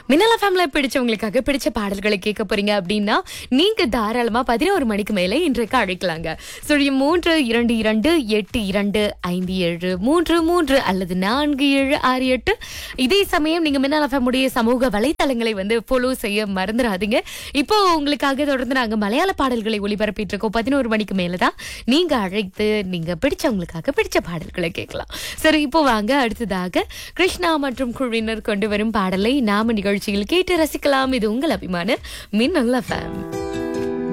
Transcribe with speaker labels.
Speaker 1: மின்னலா family பிடிச்சவங்களுக்காக பிடிச்ச பாடல்களை கேட்க போறீங்க அப்படின்னா நீங்க தாராளமா பதினோரு மணிக்கு மேல இன்றைக்கு அழைக்கலாங்க சொல்லி மூன்று இரண்டு இரண்டு எட்டு இரண்டு ஐந்து ஏழு மூன்று மூன்று அல்லது நான்கு ஏழு ஆறு எட்டு இதே சமயம் நீங்க மின்னலா ஃபேமுடைய சமூக வலைத்தளங்களை வந்து ஃபாலோ செய்ய மறந்துடாதீங்க இப்போ உங்களுக்காக தொடர்ந்து நாங்க மலையாள பாடல்களை ஒளிபரப்பிட்டு இருக்கோம் பதினோரு மணிக்கு மேலதான் நீங்க அழைத்து நீங்க பிடிச்சவங்களுக்காக பிடிச்ச பாடல்களை கேட்கலாம் சரி இப்போ வாங்க அடுத்ததாக கிருஷ்ணா மற்றும் குழுவினர் கொண்டு வரும் பாடலை நாம நிகழ்ச்சியில் கேட்டு ரசிக்கலாம் இது உங்கள் அபிமான மின்னல்ல ஃபேம்